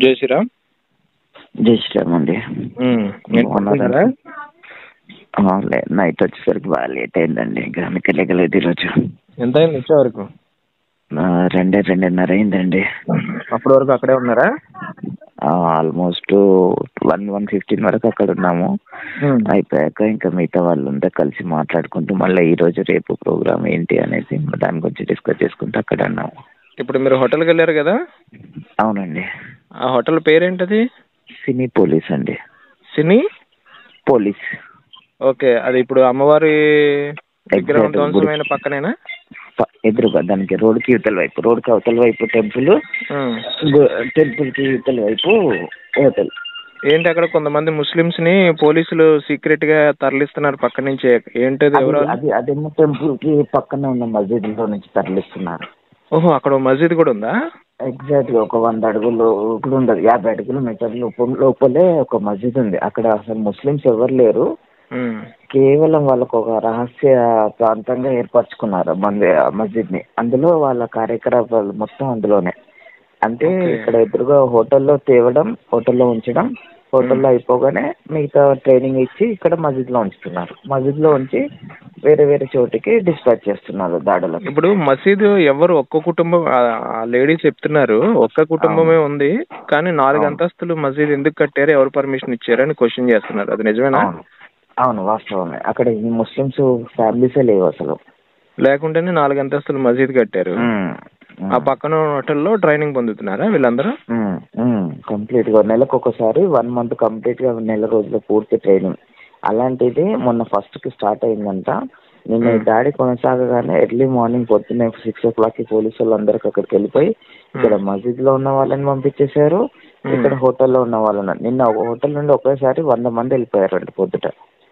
జై శ్రీరామ్ జై శ్రీరామ్ అండి ఉమ్, నేను పడుకున్నారా ఆ, లే- నైట్ వచ్చేసరికి బాగా లేట్ అయిందండి ఇంకా అందుకే లేకలేదు ఈరోజు ఎంత అయింది వచ్చే వరకు ఆ, రెండే రెండున్నర అయిందండి అప్పటి వరకు అక్కడే ఉన్నారా ఆల్మోస్ట్ వన్ వన్ ఫిఫ్టీన్ వరకు అక్కడ ఉన్నాము ఉమ్, అయిపోయాక ఇంకా మిగతా వాళ్ళంతా కలిసి మాట్లాడుకుంటూ మళ్ళీ ఈ రోజు రేపు ప్రోగ్రామ్ ఏంటి అనేది దాని గురించి డిస్కస్ చేసుకుంటూ అక్కడ ఉన్నాము ఇప్పుడు మీరు హోటల్కి వెళ్ళారు కదా అవునండి ఆ హోటల్ పేరేంటది సినీ పోలీస్ అండి సినీ పోలీస్ ఓకే అది ఇప్పుడు అమ్మవారి విగ్రహం Exact, ధ్వంసమైన గుడి. పక్కనేనా ప- ఎదురుగా దానికి రోడ్డుకి ఇవతల వైపు రోడ్డుకి అవతల వైపు టెంపుల్ ఉమ్. టెంపుల్కి ఇవతల వైపు హోటల్ ఏంటి అక్కడ కొంతమంది ముస్లిమ్స్ ని పోలీసులు సీక్రెట్ గా తరలిస్తున్నారు పక్క నుంచి ఏంటది అది ఎవరు అది అదేమో టెంపుల్ కి పక్కన ఉన్న మసీద్ లో నుంచి తరలిస్తున్నారు ఓహో అక్కడ ఓ మసీద్ కూడా ఉందా ఎగ్జాక్ట్ గా ఒక వంద అడుగులు కూడా ఉండదు యాభై అడుగుల మీటర్ లోపల లోపలే ఒక మసీద్ ఉంది అక్కడ అసలు ముస్లిమ్స్ ఎవరు లేరు ఉమ్. కేవలం వాళ్ళకు ఒక రహస్య ప్రాంతంగా ఏర్పరచుకున్నారు మంది మస్జిద్ ని అందులో వాళ్ళ కార్యకలాపాలు మొత్తం అందులోనే అంటే Okay. ఇక్కడ ఎదురుగా హోటల్లో తేవడం హోటల్లో ఉంచడం హోటల్లో అయిపోగానే మిగతా ట్రైనింగ్ ఇచ్చి ఇక్కడ మస్జిద్ లో ఉంచుతున్నారు మస్జిద్ లో ఉంచి వేరే వేరే చోటికి డిస్పాచ్ చేస్తున్నారు దాడులకు ఇప్పుడు మసీదు ఎవరు ఒక్క కుటుంబం ఆ లేడీస్ చెప్తున్నారు ఒక్క కుటుంబమే ఉంది కానీ నాలుగు అవును. అంతస్తులు మసీద్ ఎందుకు కట్టారు ఎవరు పర్మిషన్ ఇచ్చారు అని క్వశ్చన్ చేస్తున్నారు అది నిజమేనా అవును అవును వాస్తవమే అక్కడ ఈ ముస్లిమ్స్ ఫ్యామిలీసే లేవు అసలు లేకుంటేనే నాలుగు అంతస్తులు మసీద్ కట్టారు ఆ పక్కన హోటల్లో ట్రైనింగ్ పొందుతున్నారా వీళ్ళందరూ కంప్లీట్ గా నెలకు ఒకసారి వన్ మంత్ కంప్లీట్ గా నెల రోజుల పూర్తి ట్రైనింగ్ అలాంటిది మొన్న ఫస్ట్ కి స్టార్ట్ అయిందంట నిన్న ఈ Hmm. దాడి కొనసాగగానే ఎర్లీ మార్నింగ్ పొద్దున్నే సిక్స్ ఓ క్లాక్ కి పోలీసు వాళ్ళందరికీ అక్కడికి వెళ్ళిపోయి ఇక్కడ మస్జిద్ లో ఉన్న వాళ్ళని పంపించేశారు Hmm. ఇక్కడ హోటల్లో ఉన్న వాళ్ళని నిన్న ఒక హోటల్ నుండి ఒకేసారి వంద మంది వెళ్ళిపోయారంట పొద్దుట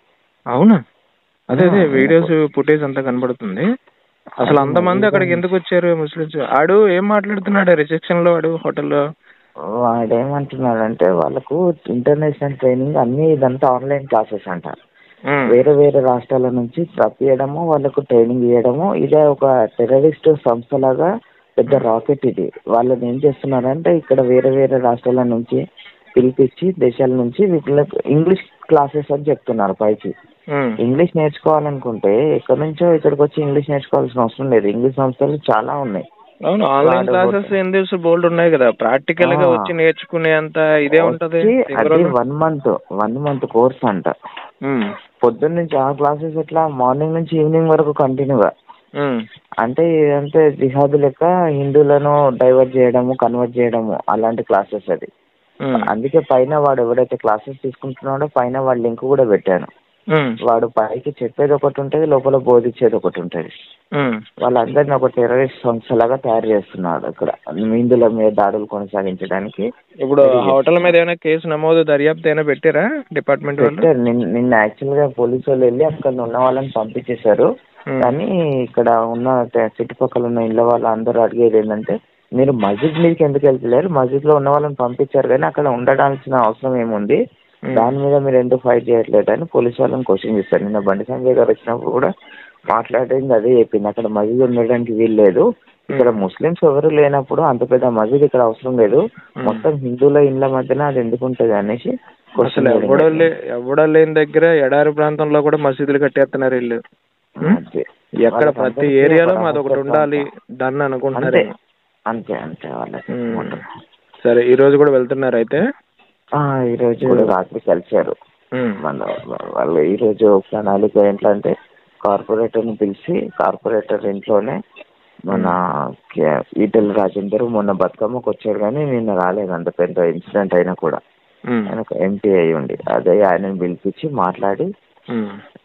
అవునా అదే అదే ఆ, వీడియోస్ ఫుటేజ్ అంతా కనబడుతుంది అసలు అది అంతమంది అక్కడికి ఎందుకు వచ్చారు ముస్లిమ్స్ ఆడు ఏం మాట్లాడుతున్నాడు రిసెప్షన్ లో వాడు హోటల్లో వాడు ఏమంటున్నాడంటే వాళ్ళకు ఇంటర్నేషనల్ ట్రైనింగ్ అన్ని ఇదంతా ఆన్లైన్ క్లాసెస్ అంట వేరే వేరే రాష్ట్రాల నుంచి రప్పియడము వాళ్ళకు ట్రైనింగ్ ఇవ్వడము ఇదే ఒక టెర్రరిస్ట్ సంస్థలాగా పెద్ద రాకెట్ ఇది వాళ్ళని ఏం చేస్తున్నారంటే ఇక్కడ వేరే వేరే రాష్ట్రాల నుంచి పిలిపించి దేశాల నుంచి వీళ్ళకి ఇంగ్లీష్ క్లాసెస్ అని చెప్తున్నారు పైకి ఇంగ్లీష్ నేర్చుకోవాలనుకుంటే ఎక్కడి నుంచో ఇక్కడికి వచ్చి ఇంగ్లీష్ నేర్చుకోవాల్సిన అవసరం లేదు ఇంగ్లీష్ సంస్థలు చాలా ఉన్నాయి అవును ఆన్లైన్ వాడు క్లాసెస్ ఏం తెలుసు బోల్డ్ ఉన్నాయి కదా ప్రాక్టికల్ గా ఆ. వచ్చి నేర్చుకునే అంత ఇదే ఉంటది వచ్చి అది తింగరోలు. One month one month course అంట ఉమ్, పొద్దున్న నుంచి ఆ క్లాసెస్ ఎట్లా మార్నింగ్ నుంచి ఈవినింగ్ వరకు కంటిన్యూగా ఉమ్, అంటే ఇదంటే జిహాద్ లెక్క హిందువులను డైవర్ట్ చేయడము కన్వర్ట్ చేయడము అలాంటి క్లాసెస్ అది ఉమ్, అందుకే పైన వాడు ఎవడైతే క్లాసెస్ తీసుకుంటున్నాడో పైన వాడి లింక్ కూడా పెట్టాను ఉమ్, వాడు పైకి చెప్పేది ఒకటి ఉంటుంది లోపల బోధించేది ఒకటి ఉంటుంది ఉమ్. వాళ్ళందరినీ ఒక టెర్రరిస్ట్ సంస్థలాగా తయారు చేస్తున్నాడు అక్కడ హిందువుల మీద దాడులు కొనసాగించడానికి ఇప్పుడు హోటల్ మీద ఏమైనా కేసు నమోదు దర్యాప్తు ఏమైనా పెట్టారా డిపార్ట్మెంట్ వాళ్ళు పెట్టారు నిన్న నిన్న యాక్చువల్ గా పోలీసు వాళ్ళు వెళ్ళి అక్కడ ఉన్న వాళ్ళని పంపించేశారు ఉమ్, కానీ ఇక్కడ ఉన్న ట- చుట్టుపక్కల ఉన్న ఇళ్ళ వాళ్ళు అందరూ అడిగేది ఏంటంటే మీరు మస్జిద్ మీదకి ఎందుకు వెళ్తలేరు మస్జిద్ లో ఉన్న వాళ్ళని పంపించారు కానీ అక్కడ ఉండడాల్సిన అవసరం ఏముంది ఉమ్. దాని మీద మీరు ఎందుకు ఫైట్ చేయట్లేదు అని పోలీసు వాళ్ళని క్వశ్చన్ చేస్తారు నిన్న బండి సంజయ్ గారు వచ్చినప్పుడు కూడా మాట్లాడింది అదే చెప్పింది అక్కడ మస్జిద్ ఉండడానికి వీలు లేదు ఇక్కడ ముస్లిమ్స్ ఎవరు లేనప్పుడు అంత పెద్ద మస్జిద్ ఇక్కడ అవసరం లేదు ఉమ్. మొత్తం హిందువుల ఇండ్ల మధ్యన అది ఎందుకు ఉంటుంది అనేసి అసలు క్వశ్చన్ ఎవడో లే- ఎవడో లేని దగ్గర ఎడారి ప్రాంతంలో కూడా మసీదులు కట్టేస్తున్నారు వీళ్ళు ఉమ్? ఎక్కడ ప్రతి ఏరియాలో మాది ఒకటి ఉండాలి దాన్ని అనుకుంటున్నారు అంతే అంతే అంతే వాళ్ళకి ఉమ్. ఉంటుంది. సరే ఈ రోజు కూడా వెళ్తున్నారు అయితే ఆ, ఈ రోజు రాత్రి కలిశారు ఉమ్, మన వాళ్ళు ఈ రోజు ప్రణాళిక ఏంటంటే కార్పొరేటర్ ని పిలిచి కార్పొరేటర్ ఇంట్లోనే మన కే- ఈటెల రాజేందర్ మొన్న బతుకమ్మకు వచ్చాడు కానీ నిన్న రాలేదు అంత పెద్ద ఇన్సిడెంట్ అయినా కూడా ఉమ్, ఆయన ఒక ఎంపీ అయి ఉండి అదే ఆయనని పిలిపించి మాట్లాడి ఉమ్.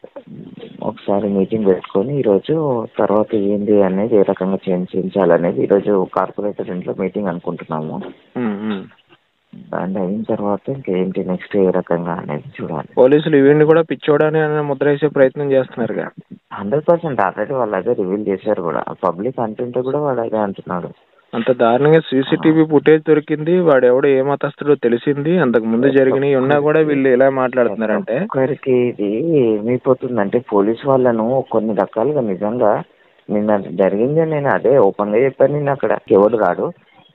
ఒకసారి మీటింగ్ పెట్టుకొని ఈరోజు తర్వాత ఏంది అనేది ఏ రకంగా చేంజ్ చేయించాలనేది ఈరోజు కార్పొరేటర్ ఇంట్లో మీటింగ్ అనుకుంటున్నాము ఉమ్, ఉమ్. దాన్ని అయిన తర్వాత ఇంకేంటి నెక్స్ట్ ఏ రకంగా అనేది చూడాలి పోలీసులు వీడిని కూడా పిచ్చోడని అని ముద్ర వేసే ప్రయత్నం చేస్తున్నారుగా హండ్రెడ్ పర్సెంట్ ఆల్రెడీ వాళ్ళు అదే రివీల్ చేశారు కూడా పబ్లిక్ అంటుంటే కూడా వాడు అదే అంటున్నాడు అంత దారుణంగా సీసీటీవీ ఫుటేజ్ దొరికింది వాడు ఎవడో ఏ మతస్థుడో తెలిసింది అంతకు ముందు జరిగినవి ఉన్నా కూడా వీళ్ళు ఇలా మాట్లాడుతున్నారంటే ఒక్కరికి ఇది ఏమైపోతుందంటే పోలీస్ వాళ్ళను కొన్ని రకాలుగా నిజంగా నిన్న జరిగింది నేను అదే ఓపెన్ గా చెప్పాను నేను అక్కడ ఎవడు రాడు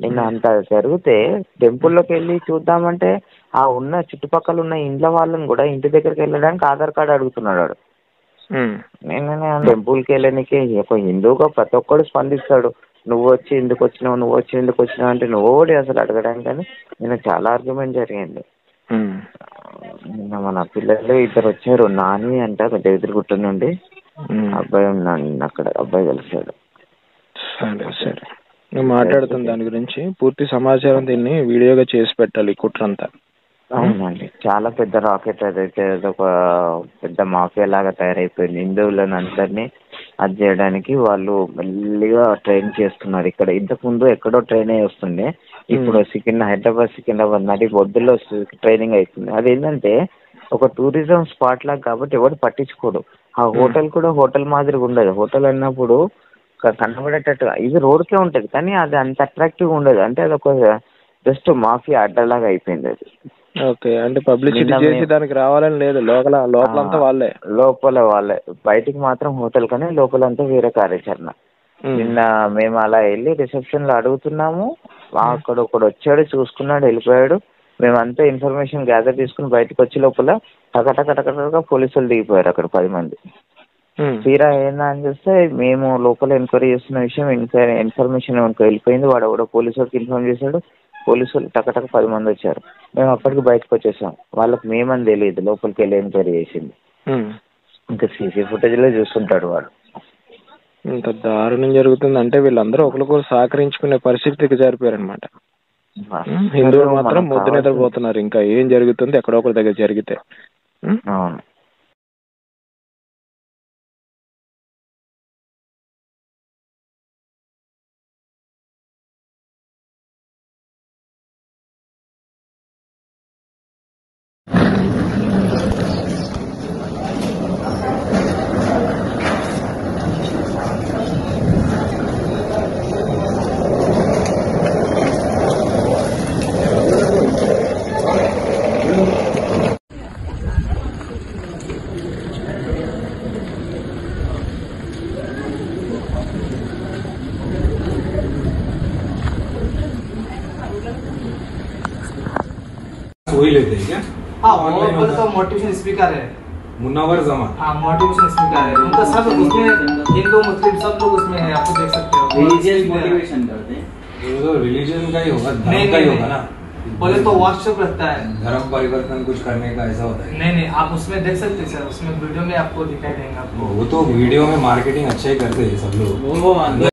నిన్న అంత జరిగితే టెంపుల్లోకి వెళ్ళి చూద్దామంటే ఆ ఉన్న చుట్టుపక్కల ఉన్న ఇండ్ల వాళ్ళని కూడా ఇంటి దగ్గరికి వెళ్ళడానికి ఆధార్ కార్డు అడుగుతున్నాడు వాడు ఉమ్. నేను టెంపుల్కి వెళ్ళడానికి ఒక హిందూగా ప్రతి ఒక్కడు స్పందిస్తాడు నువ్వు వచ్చి ఎందుకు వచ్చినావు నువ్వు వచ్చి ఎందుకు వచ్చినావు అంటే నువ్వు ఓడి అసలు అడగడానికి కానీ నేను చాలా ఆర్గ్యుమెంట్ జరిగింది ఉమ్. నిన్న మన పిల్లలు ఇద్దరు వచ్చారు నాని అంట దేవిద్రగుట్ట నుండి ఉమ్. అబ్బాయి ఉన్నాడు నిన్న అక్కడ అబ్బాయి కలిసాడు సరే సరే నువ్వు మాట్లాడుతున్న దాని గురించి పూర్తి సమాచారం దీన్ని వీడియోగా చేసి పెట్టాలి ఈ కుట్రంతా అవునండి చాలా పెద్ద రాకెట్ అదైతే ఒక పెద్ద మాఫియా లాగా తయారైపోయింది హిందువులను అందరినీ అది చేయడానికి వాళ్ళు మెల్లిగా ట్రైన్ చేస్తున్నారు ఇక్కడ ఇంతకు ముందు ఎక్కడో ట్రైన్ అయ్యి వస్తుండే ఇప్పుడు సికింద్రా హైదరాబాద్ సికింద్రాబాద్ నడి బొద్దులో ట్రైనింగ్ అవుతుంది అది ఏంటంటే ఒక టూరిజం స్పాట్ లాగా కాబట్టి ఎవరు పట్టించుకోడు ఆ హోటల్ కూడా హోటల్ మాదిరిగా ఉండదు హోటల్ అన్నప్పుడు క- కనబడేటట్టుగా ఇది రోడ్కే ఉంటుంది కానీ అది అంత అట్రాక్టివ్గా ఉండదు అంటే అది ఒక జస్ట్ మాఫియా అడ్డలాగా అయిపోయింది అది ఓకే అంటే పబ్లిసిటీ నిన్న చేసి మేము- దానికి రావాలని లేదు లోపల లోపలంతా ఆ, వాళ్ళే లోపల వాళ్ళే బయటికి మాత్రం హోటల్ కానీ లోపలంతా వేరే కార్యాచరణ ఉమ్. నిన్న మేము అలా వెళ్ళి రిసెప్షన్ లో అడుగుతున్నాము అక్కడ ఒకడు వచ్చాడు చూసుకున్నాడు వెళ్ళిపోయాడు మేమంతా ఇన్ఫర్మేషన్ గ్యాదర్ తీసుకుని బయటకు వచ్చే లోపల టకటక టకటక పోలీసులు దిగిపోయారు అక్కడ పది మంది ఉమ్. తీరా ఏందా అని చూస్తే మేము లోపల ఎంక్వైరీ చేస్తున్న విషయం ఎంక్వైరీ ఇన్ఫర్మేషన్ మనకు వెళ్ళిపోయింది వాడు ఎవడో పోలీసు వాళ్ళకి ఇన్ఫార్మ్ చేశాడు పోలీసులు టకటక పది మంది వచ్చారు మేము అప్పటికి బయటకు వచ్చేసాం వాళ్ళకి మేమని తెలియదు లోపలికి వెళ్ళి ఎంక్వైరీ చేసింది ఉమ్. ఇంకా సీసీ ఫుటేజ్లో చూస్తుంటాడు వాడు ఇంత దారుణం జరుగుతుంది అంటే వీళ్ళందరూ ఒకరికొకరు సహకరించుకునే పరిస్థితికి జరిపోయారనమాట హిందువులు మాత్రం మనకు ముద్దు కావాల్సింది- నిద్రపోతున్నారు ఇంకా ఏం జరుగుతుంది ఎక్కడో ఒకరి దగ్గర జరిగితే ఉమ్? అవును वही लेते हैं क्या हाँ Online वो बोले होता तो मोटिवेशन स्पीकर है मुन्नावर जमान हाँ मोटिवेशन स्पीकर है उनका सब उसमें हिंदू मुस्लिम सब लोग उसमें है आपको देख सकते हो रिलीजियस Speaker है। मोटिवेशन करते हैं ये तो रिलीजन का ही होगा नहीं धर्म का ही नहीं होगा ना नहीं बोले तो व्हाट्सएप रहता है धर्म परिवर्तन कुछ करने का ऐसा होता है नहीं नहीं आप उसमें देख सकते हैं सर उसमें वीडियो में आपको दिखाई देंगे आपको वो तो वीडियो में मार्केटिंग अच्छा ही करते हैं सब लोग वो अंदर